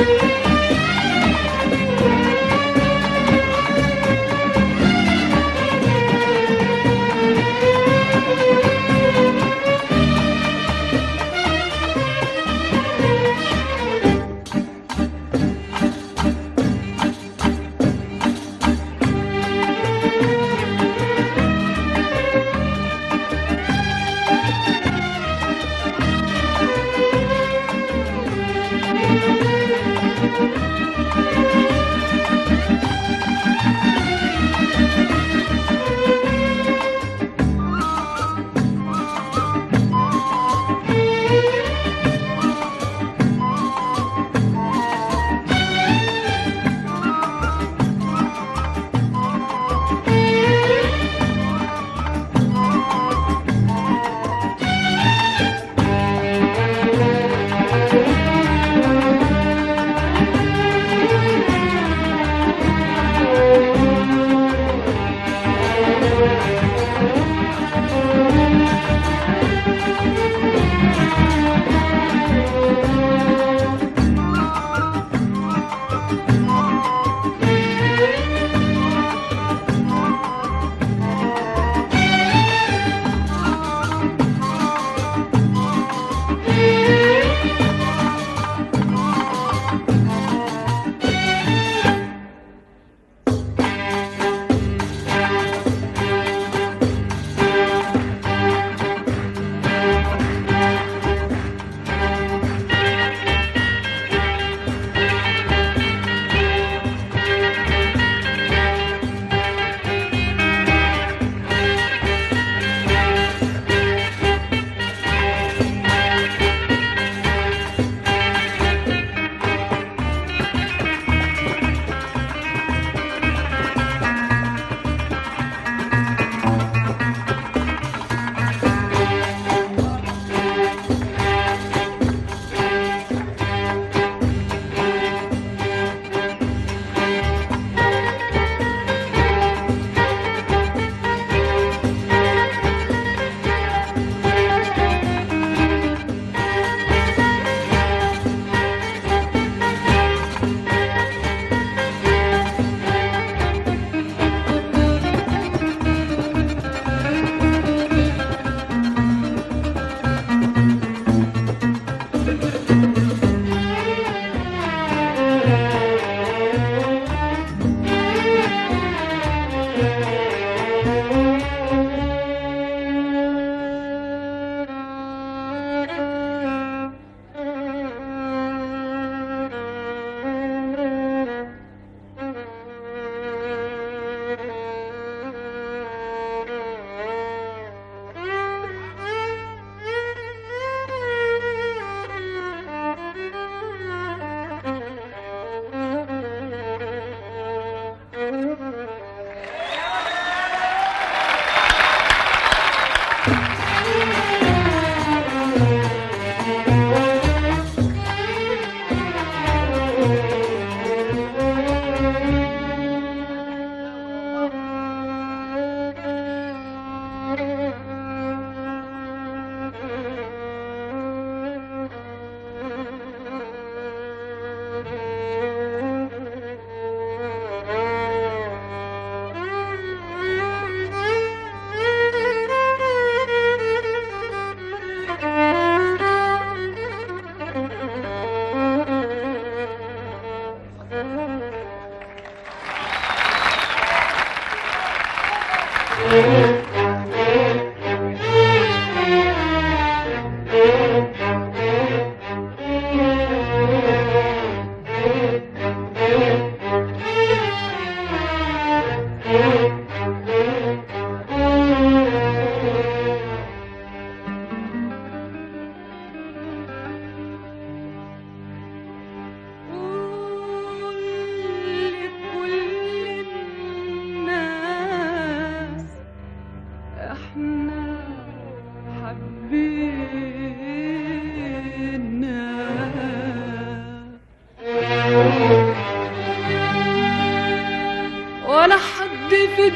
ولا حد في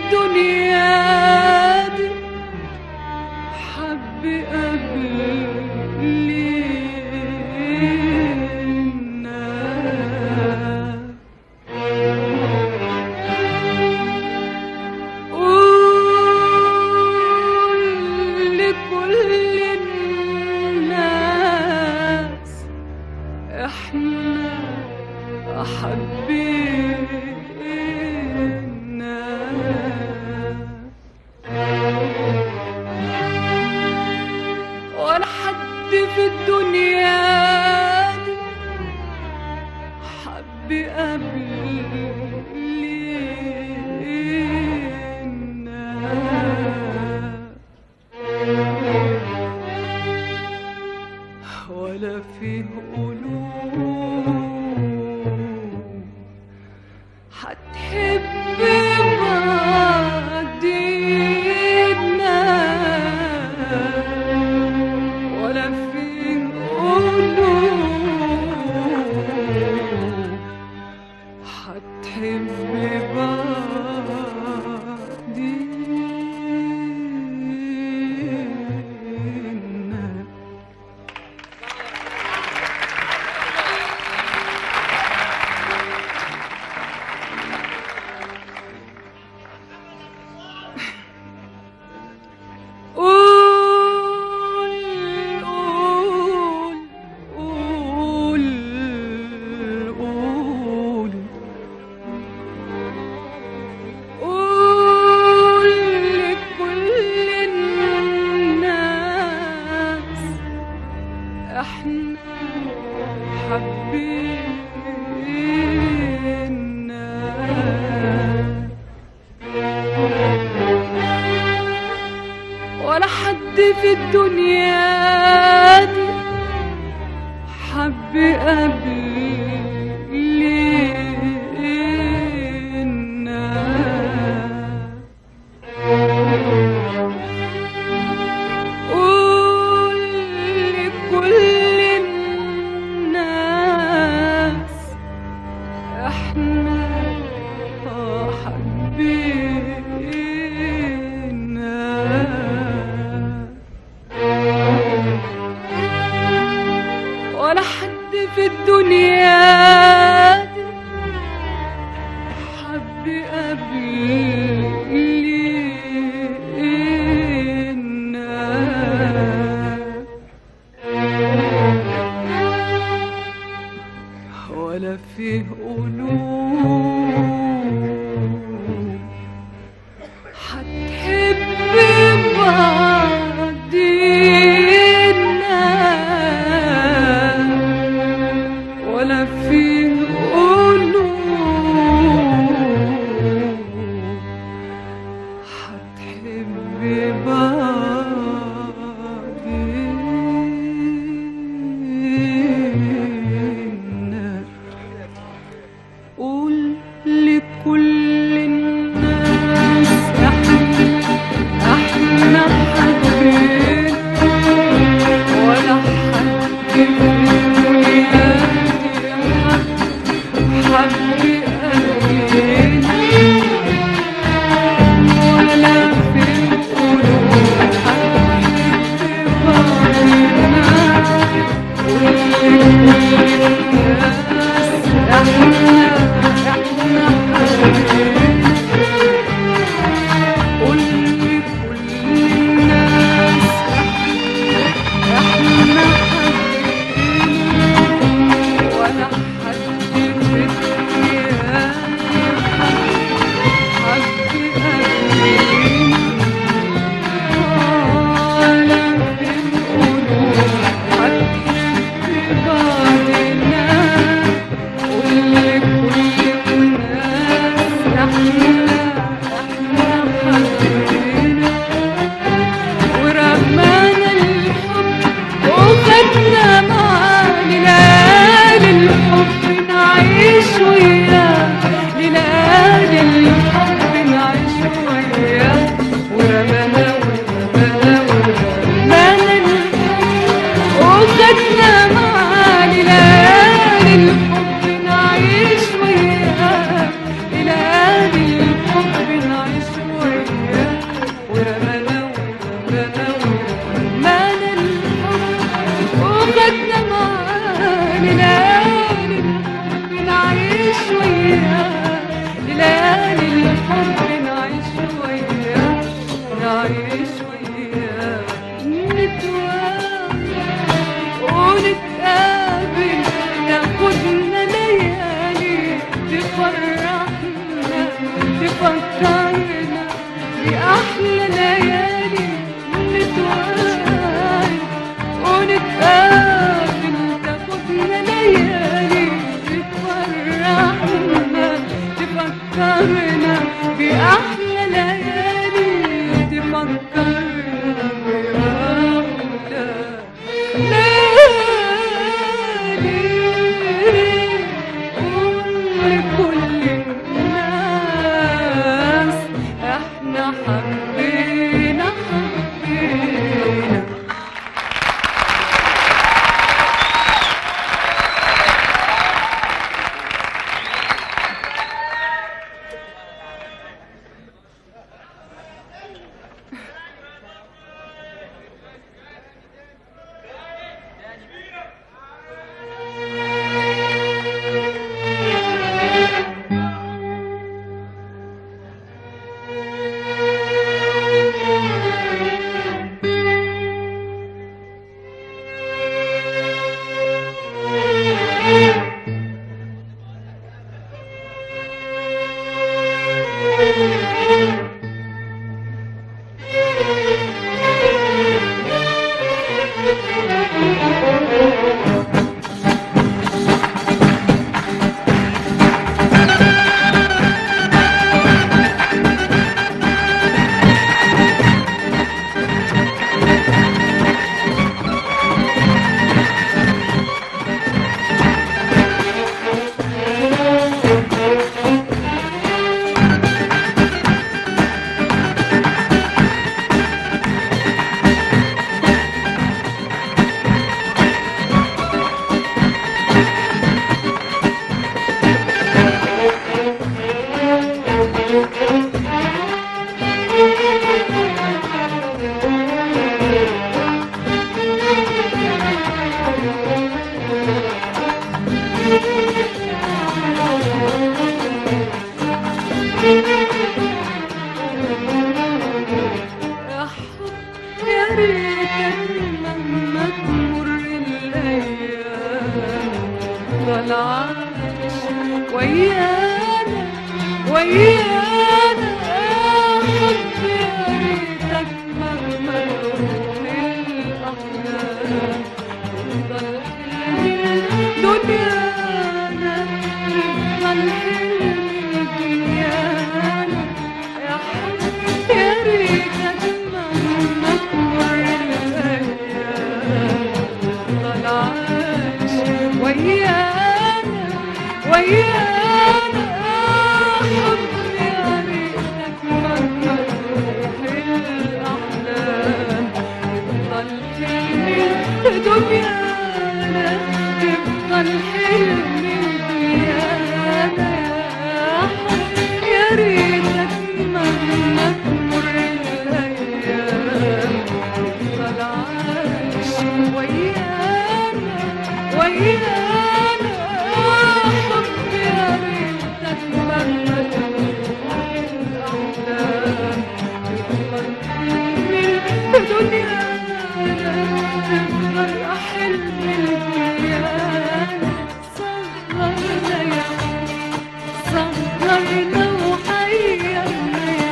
الدنيا دي حب قبلينا حبينا ولا حد في الدنيا دي حب قبلنا ولا فيه قلوب هتحب بعدنا ولا فيه قلوب هتحب بعدنا قول قول قول قول قول لكل الناس احنا حبينا ولا حد في الدنيا دي حب قبلنا قول لكل الناس احنا حبينا ولا حد في الدنيا دي حب قبلنا ولا فيه قلوب هتحب بعدنا ولا فيه قلوب هتحب بعدنا قول لكل الناس احنا احنا حبينا ولا حد في الدنيا دي حب حب قلبنا ولا في القلوب حب بعضنا ورمانا الحب وخدنا معاه ليالي الحب نعيش وياه ليالي الحب نعيش وياه ورمانا ورمانا ورمانا الحب وخدنا معاه ليالي الحب نعيش وياه ليالي الحب نعيش وياه ورمانا ورمانا ورمانا الحب وخدنا معاه ليالي الحب نعيش تفكرنا بأحلى ليالي نتوالي ونتقابل تاخدنا ليالي تفرحنا تفكرنا بأحلى ليالي تفكرنا بأحلى ليالي قول لكل الناس احنا حبينا حبينا يا حب يا ريتك لما تمر الايام ضل عايش ويانا ويانا يا حب يا ريتك مهما تروح الاحلام ضل حلم دنيانا ضل حلم دنيانا يا حب يا ريتك مهما تمر الايام ضل عايش ويانا ويانا يا حب يا ريتك مهما تروح الاحلام تفضل حلم دنيانا تفضل حلم دنيانا يا حب يا ريتك مهما تمر الايام تفضل عايش ويانا ويانا يا حب يا ريتك مهما تروح الاحلام تفضل حلم دنيانا تفضل حلم دنيانا صغرنا يا صغرنا وحيرنا يا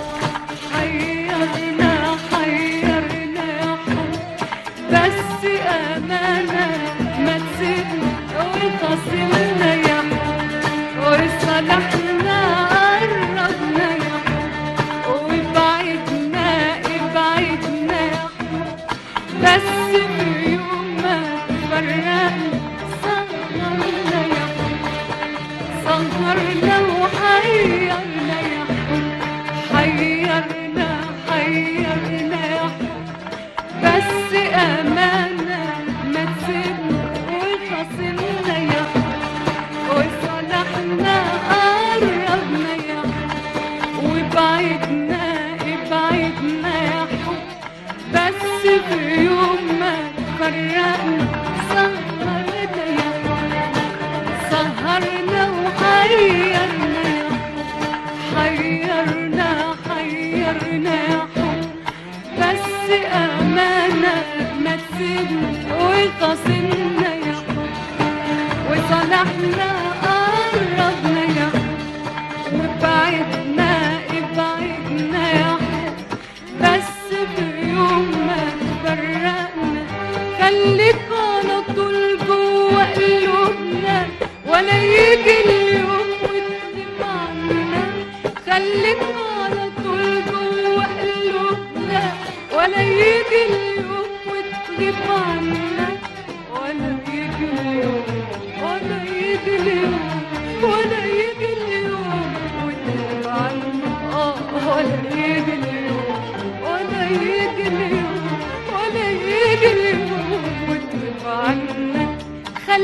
حيرنا حيرنا يا حب بس أمانة ما تسيبنا وتصلنا يا حب وصالحنا قربنا يا حب وابعدنا ابعدنا يا حب بس في يوم ما تفرقنا سهرنا يا حب سهرنا وحيرنا يا حب حيرنا حيرنا يا حب بس أمانة ما تسيبنا وخصمنا يا حب وصالحنا قربنا يا حب وابعدنا ابعدنا يا حب بس في يوم ما فرقنا سهرنا يا حب سهرنا وحيرنا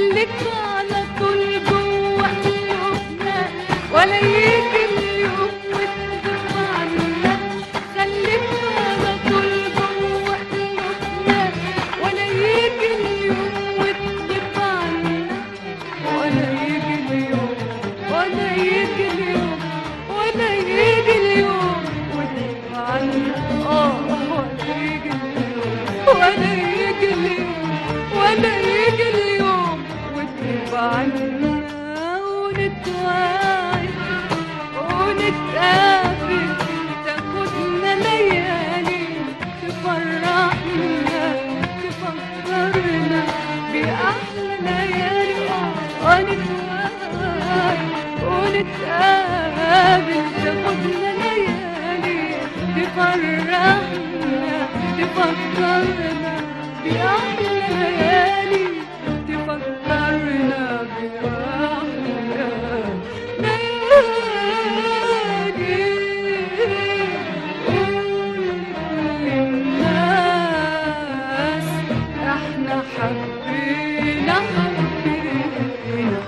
خليك على طول جوه قلوبنا ولا يجي اليوم وتغيب عنا خليك على طول جوه قلوبنا ولا يجي اليوم وتغيب عنا ولا يجي اليوم ولا يجي اليوم ولا يجي اليوم وتغيب عنا اه ولا يجي اليوم ولا يجي اليوم ولا يجي اليوم وتغيب عنا ونتواعد ونتقابل تاخدنا ليالي تفرحنا تفكرنا بأحلى ليالي اه نتواعد ونتقابل تاخدنا ليالي تفرحنا تفكرنا بأحلى ليالي تفكرنا بأحلى ليالي الناس احنا حبينا حبينا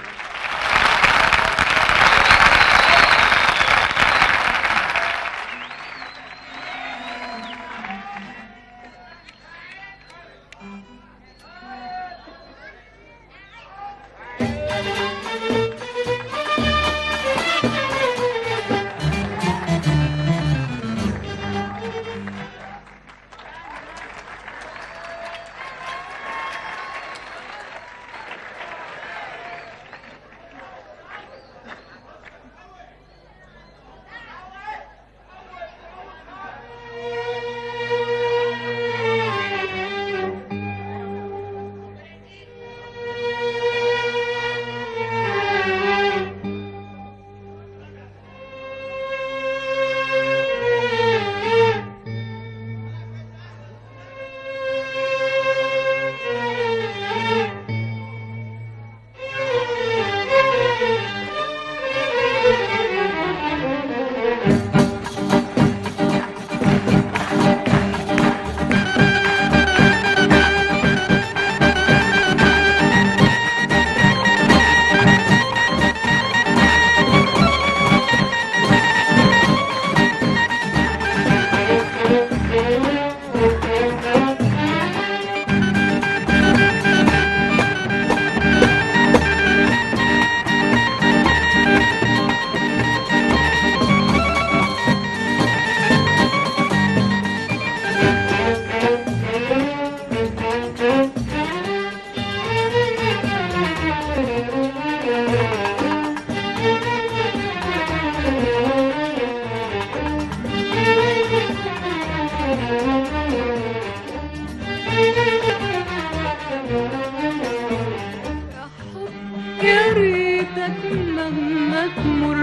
يا ريتك لما تمر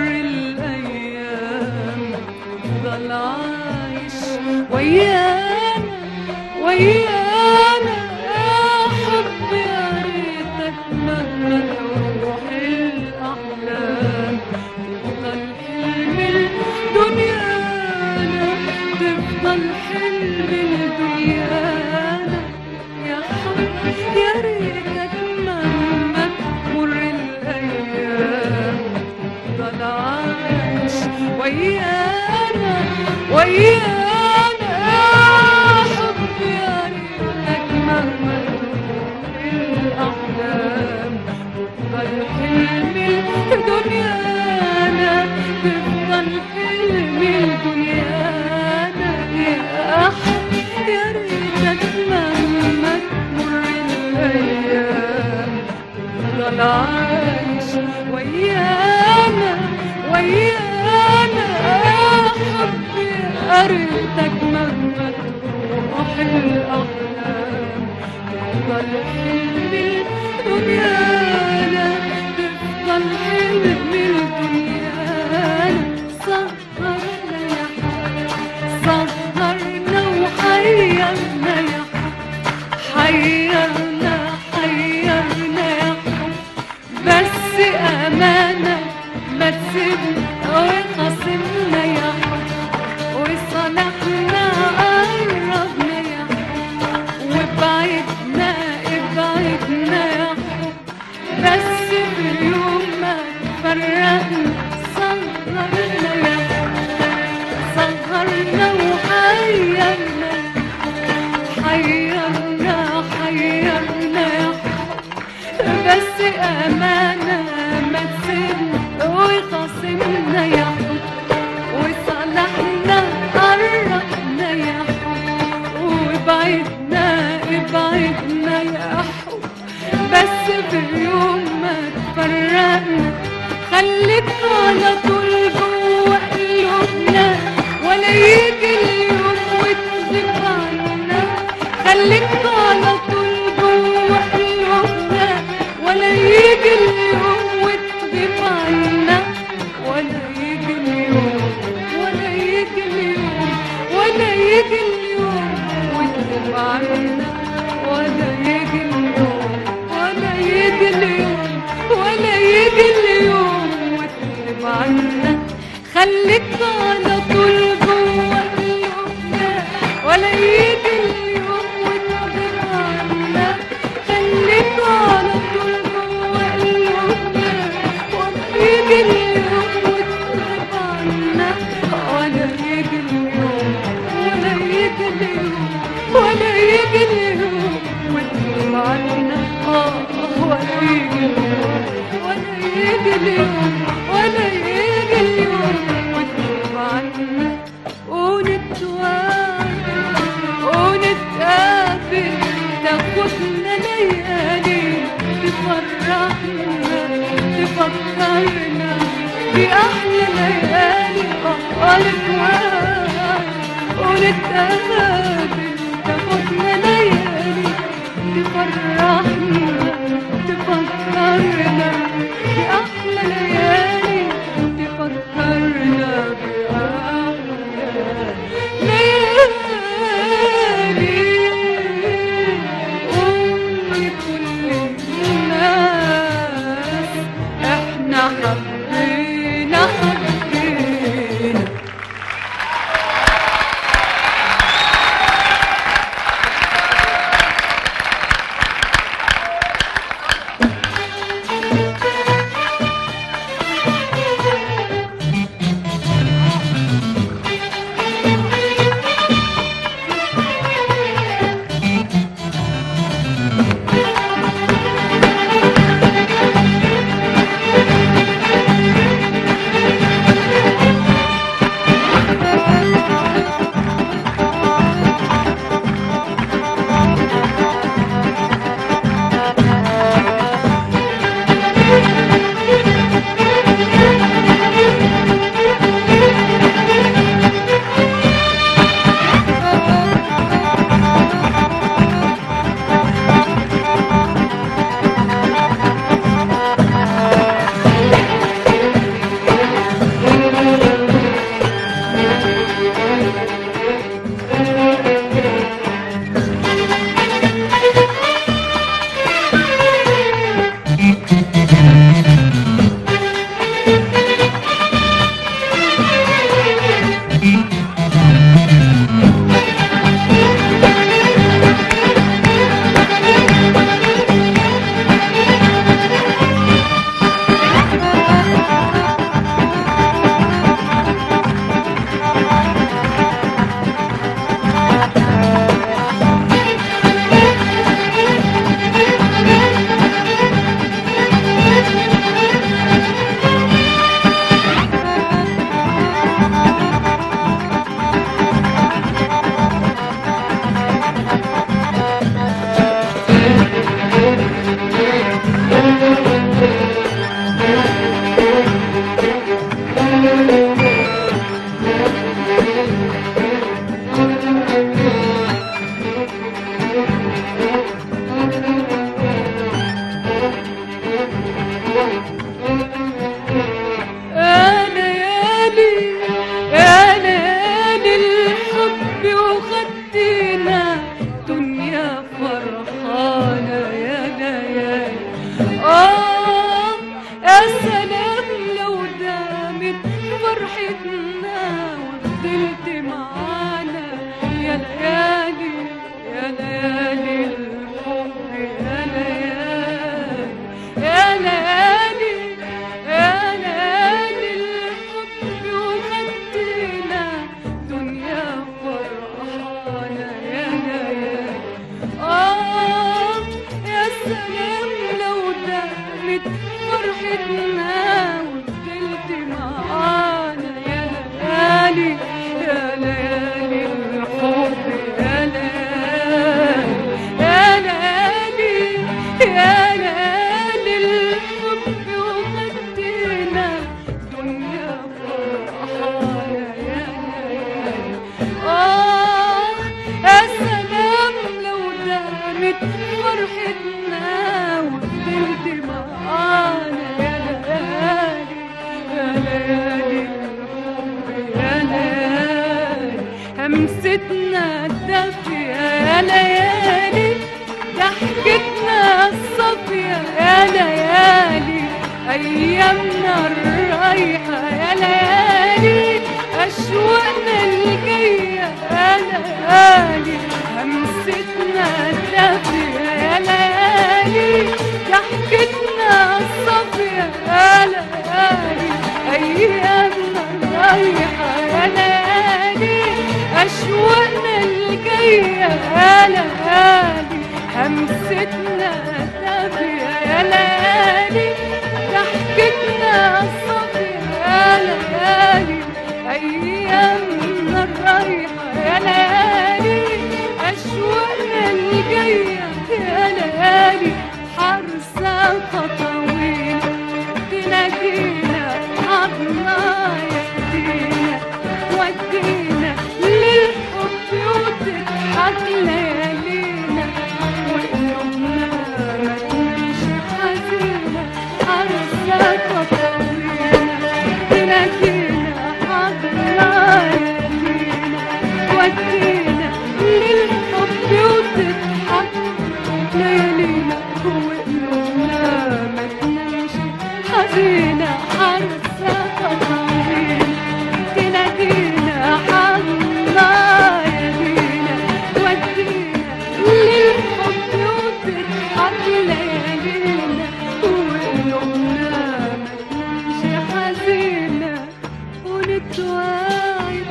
الايام تفضل عايش ويانا ويانا يا حب يا ريتك مهما تروح الاحلام تفضل حلم دنيانا تفضل حلم دنيانا يا حب يا ريتك مهما تمر الايام تفضل عايش ويانا ويانا يا حب يا ريتك مهما تروح الاحلام تفضل حلم دنيانا تفضل حلم دنيانا يا حب يا ريتك مهما تمر الايام تفضل عايش ويانا ويانا يا حبي يا ريتك مهما تروح الاحلام تفضل حلم دنيانا تفضل حلم دنيانا سهرنا يا حبيبي سهرنا وحيرنا يا حيرنا حيرنا يا حب بس أمانة ما تسيبنا وخصمنا يا حب وصالحنا قربنا يا حب وابعدنا ابعدنا يا حب خليك على طول جوه قلوبنا ولا يجي اليوم وتغيب عنا خليك على طول جوه قلوبنا ولا يجي اليوم وتغيب عنا ولا يجي اليوم ولا يجي اليوم ولا يجي اليوم وتغيب عنا ولا يجي اليوم ولا يجي اليوم ولا يجي اليوم وتغيب عنا خليك على طول جوه قلوبنا ولا يجي اليوم وتغيب عنا خليك على طول جوه قلوبنا ولا يجي اليوم وتغيب عنا ولا يجي اليوم ولا يجي اليوم ولا يجي اليوم وتغيب عنا آه ولا يجي اليوم ولا يجي اليوم ولا يجي اليوم وتغيب عنا ونتواصل ونتقابل تاخدنا ليالي تفرحنا تفكرنا بأحلى ليالي أقوال ونتقابل تاخدنا ليالي تفرحنا تفكرنا بأحلى ليالي تفكرنا بأحلى ليالي قول كل الناس احنا حبينا حبينا همستنا الدافية يا ليالي ضحكتنا الصافية يا ليالي أيامنا الرايحة يا ليالي أشواقنا الجاية يا ليالي همستنا الدافية يا ليالي ضحكتنا الصافية يا ليالي أيامنا الرايحة يا ليالي أشواقنا الجاية يا ليالي همستنا الدافية يا ليالي ضحكتنا الصافية يا ليالي أيامنا الرايحة يا ليالي أشواقنا الجاية يا ليالي حرسة خطوين تنادينا حضنا يهدينا ودينا للحب وتضحك ليالينا وقلوبنا ما تمش حزينة حرسة خطوينا تنادينا حضنا يهدينا ودينا للحب وتضحك ليالينا وقلوبنا ما تنامش حزينة حرسة خطوينا تنادينا حضنا يدينا ودينا للحب وتضحك ليالينا وقلوبنا ما تنامش حزينة ونتواعد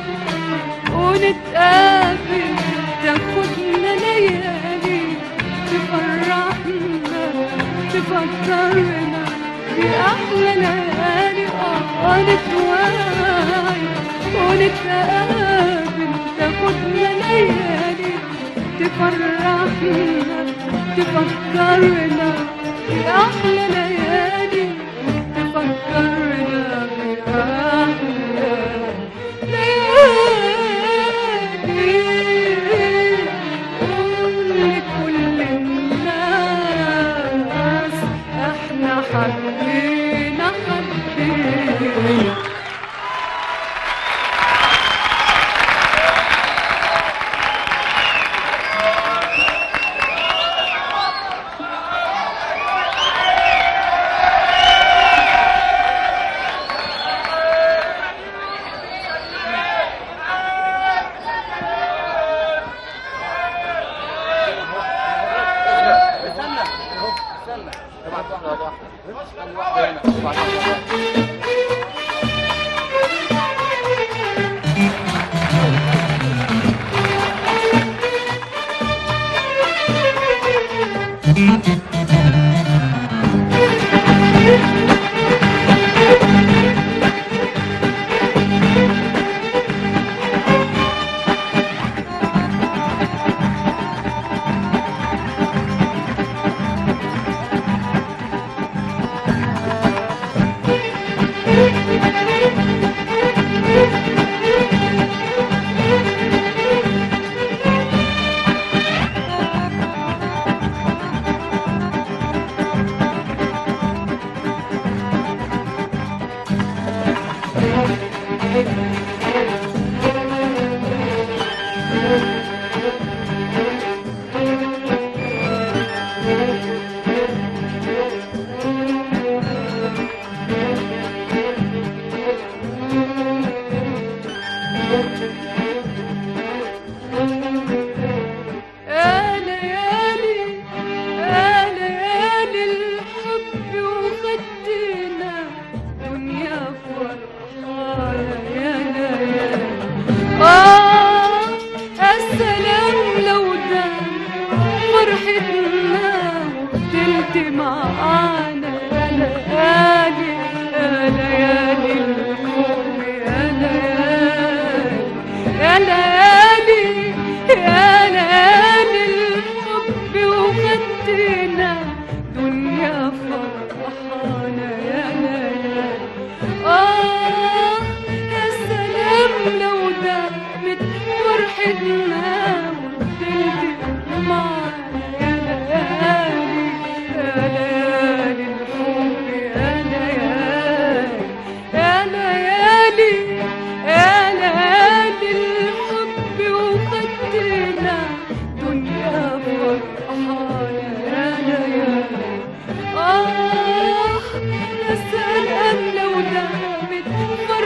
ونتقابل تاخدنا ليالي تفرحنا تفكرنا بأحلى ليالي اه نتواعد ونتقابل تاخدنا ليالي تفرحنا تفكرنا بأحلى ليالي تفكرنا بأحلى ليالي قول لكل الناس احنا حبينا حبينا يا ليالي يا ليالي الحب وخدتنا دنيا فرحانة يا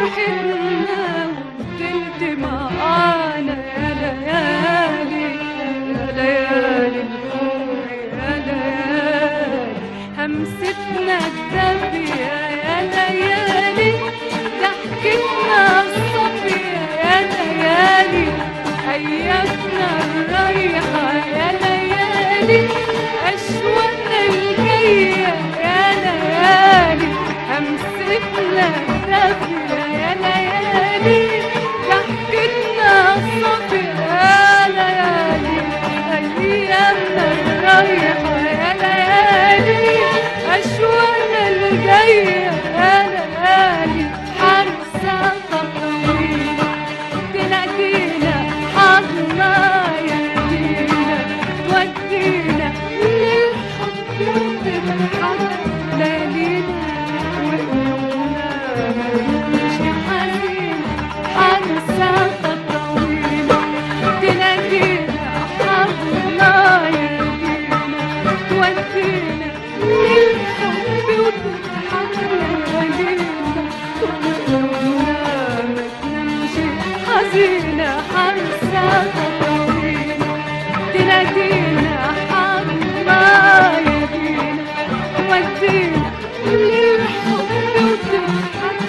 وحدنا وفضلت معانا يا ليالي يا ليالي الحب يا ليالي همستنا الدافية يا ليالي ضحكتنا الصافية يا ليالي أيامنا الرايحة يا ليالي أشواقنا الجاية يا ليالي همستنا الدافية يا ليالي ضحكتنا الصافية يا ليالي أيامنا الرايحة يا ليالي أشواقنا الجاية يا ليالي حارسة خطوينا تنادينا حظنا يهدينا تودينا للحب وتضحك ليالينا وقلوبنا مش حزينة حارسة خطوينا تنادينا حظنا يهدينا تودينا للحب وتضحك ليالينا وقلوبنا ما تنامش حزينة حارسة خطوينا تنادينا حظنا يهدينا تودينا للحب وتضحك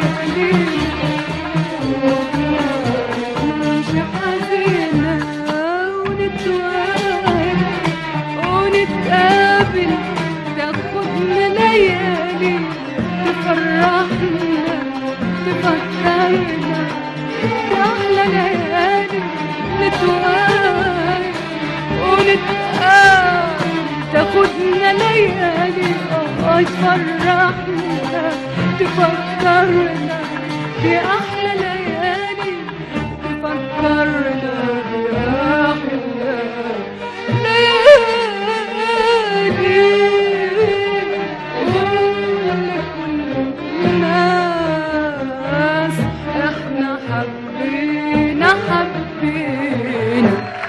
ليالينا مش حزينة ونتوالى ونتقابل تاخدنا ليالي تفرحنا تفكرنا بأحلى ليالي نتوالى ونتقابل تاخدنا ليالي اه تفرحنا تفكرنا بأحلى ليالي تفكرنا بأحلى ليالي ولكل الناس احنا حبينا حبينا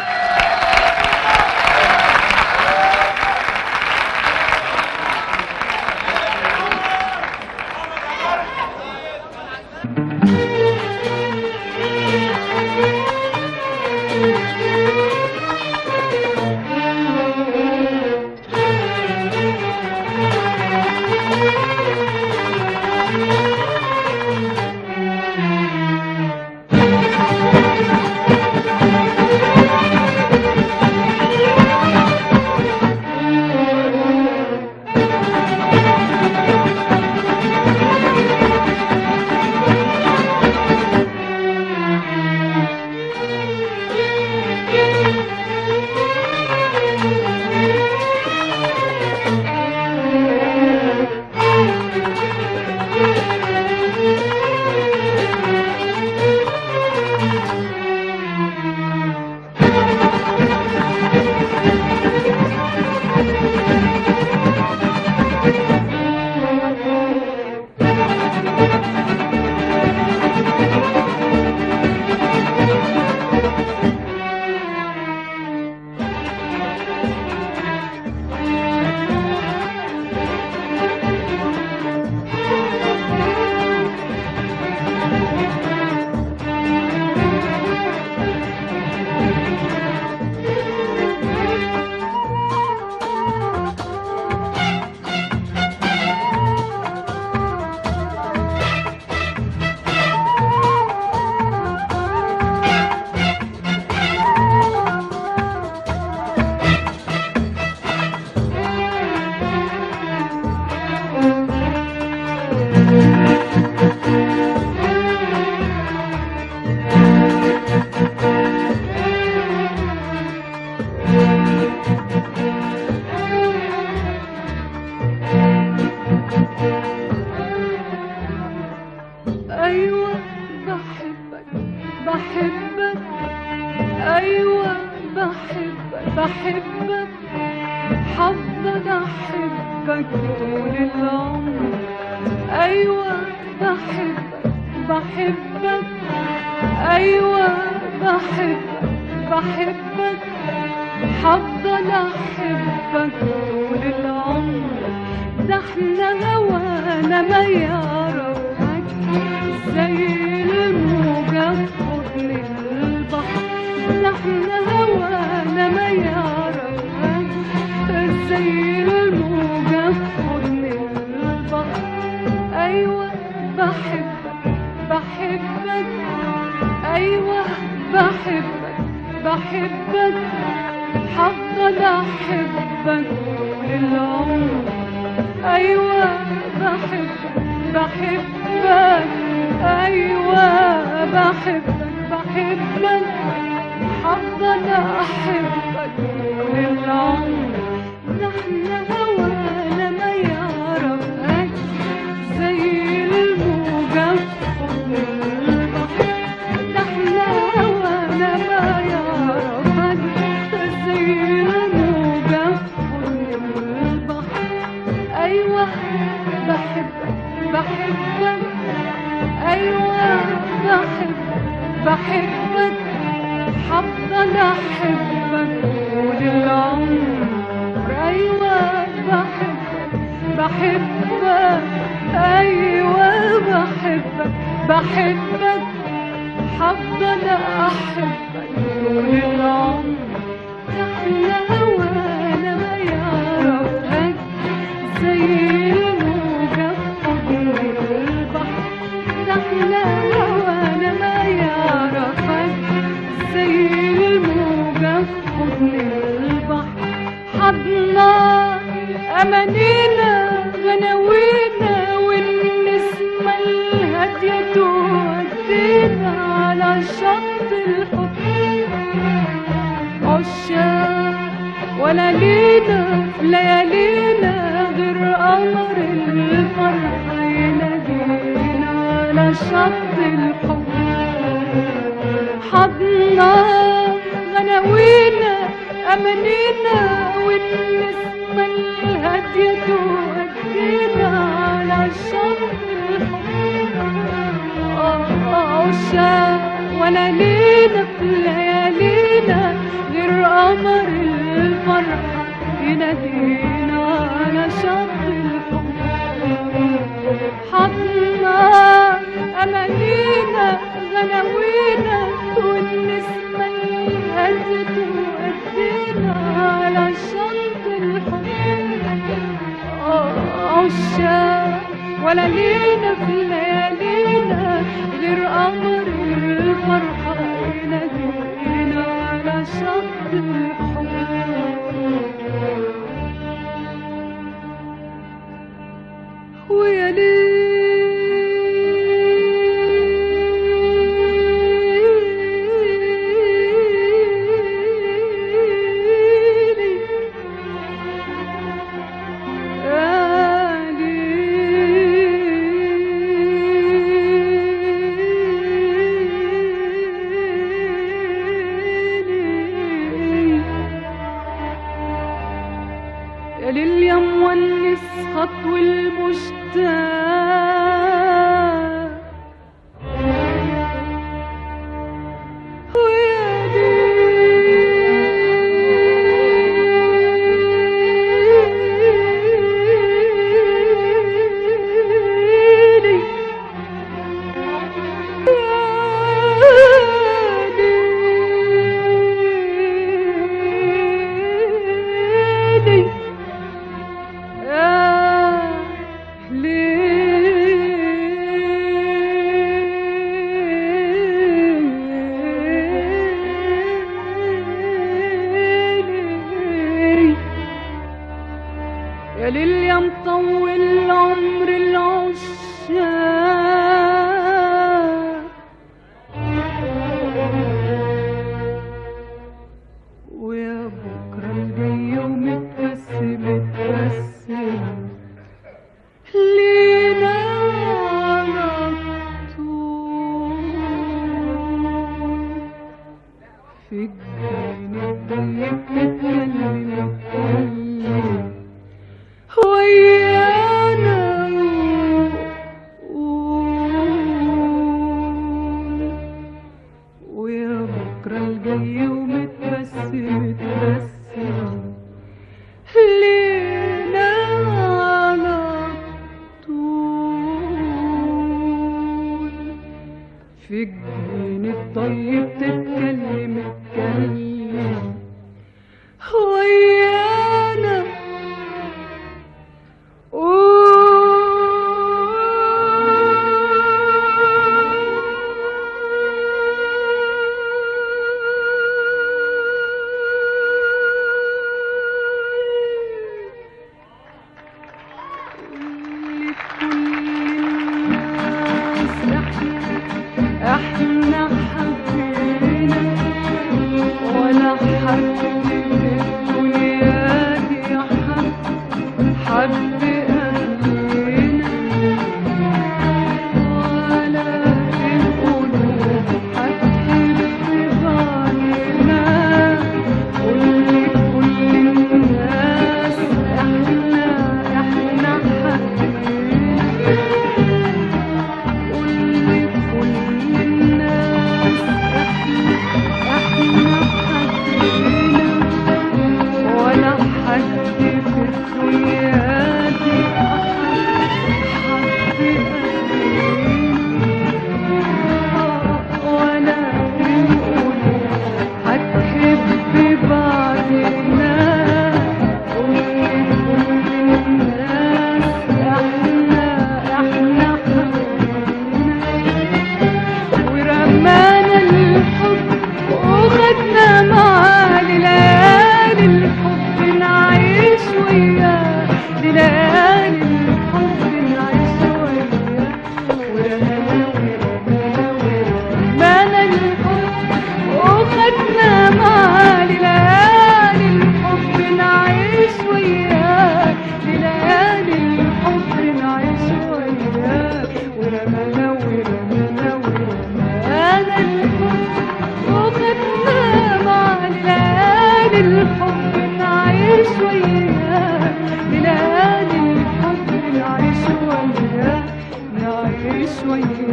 أيوة بحبك بحبك أيوة بحبك بحبك حفضل أحبك طول العمر أيوة بحبك بحبك أيوة بحبك بحبك حفضل أحبك طول العمر ده احنا هوانا ما يعرفك زي بحبك أيوة بحبك بحبك حفضل أحبك للعمر أيوة بحبك بحبك أيوة بحبك بحبك حفضل أحبك للعمر نحن هوانا ما يعرفك زي الموجة في البحر نحن هوانا ما يعرفك زي الموجة في البحر أيوة بحبك بحبك أيوة بحبك بحبك حفضل أحبك طول العمر أيوة بحبك بحبك أيوة بحبك بحبك حفضل أحبك طول العمر أحلى هوانا ما يعرفك زي الموجة في البحر أحلى هوانا ما يعرفك زي الموجة في البحر حضنا أمانينا غناوينا والنسمة الهادية تودينا على شط الحب عشاق ولا لينا في ليالينا غير قمر الفرحة ينادينا على شط الحب حضنا غناوينا أمانينا والنسمة الهادية تودينا على شط الحب عشاق ولا لينا في ليالينا غير قمر الفرحة ينادينا على شط الحب حضنا أمانينا غناوينا والنسمة الهادية تودينا على شط الحب عشاق ولا لينا في ليالينا غير قمر الفرحة ينادينا على شط الحب ويا ليلي يا لليم والنسخط والمشتاق ويا ليلي يا ليلي يا ليليا مطول عمر العشاق ويا بكرة الجاي ومتبسم متبسم لينا على طول في الجنين الضيق تتكلم تتكلم ويانا وقول ويا بكرة الجاي ومتبسم متبسم لينا على طول في الجنين الطيب تتكلم اتكلم ويانا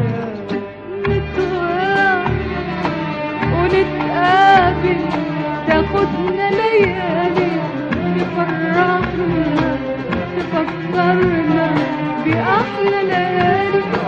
نتواعد ونتقابل تاخدنا ليالي تفرحنا تفكرنا بأحلى ليالي